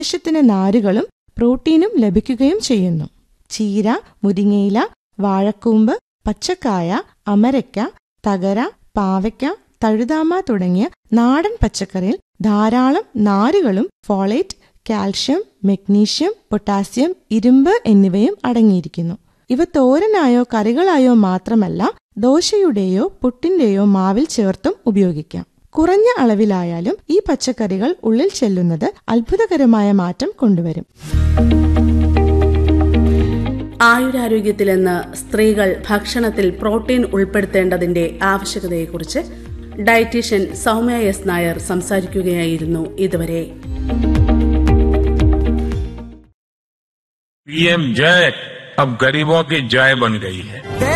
ആവശ്യത്തിന് നാരുകളും പ്രോട്ടീനും ലഭിക്കുകയും ചെയ്യുന്നു ചീര മുരിങ്ങയില വാഴക്കൂമ്പ് പച്ചക്കായ അമരയ്ക്ക തകര പാവയ്ക്ക തഴുതാമ തുടങ്ങിയ നാടൻ പച്ചക്കറിയിൽ ധാരാളം നാരുകളും ഫോളേറ്റ് കാൽഷ്യം മെഗ്നീഷ്യം പൊട്ടാസ്യം ഇരുമ്പ് എന്നിവയും അടങ്ങിയിരിക്കുന്നു ഇവ തോരനായോ കറികളായോ മാത്രമല്ല ദോശയുടെയോ പുട്ടിന്റെയോ മാവിൽ ചേർത്തും ഉപയോഗിക്കാം കുറഞ്ഞ അളവിലായാലും ഈ പച്ചക്കറികൾ ഉള്ളിൽ ചെല്ലുന്നത് അത്ഭുതകരമായ മാറ്റം കൊണ്ടുവരും ആയുരാരോഗ്യത്തിലെന്ന് സ്ത്രീകൾ ഭക്ഷണത്തിൽ പ്രോട്ടീൻ ഉൾപ്പെടുത്തേണ്ടതിന്റെ ആവശ്യകതയെക്കുറിച്ച് ഡയറ്റീഷ്യൻ സൗമ്യ എസ് നായർ സംസാരിക്കുകയായിരുന്നു ഇതുവരെ पीएम जय अब गरीबों की जय बन गई है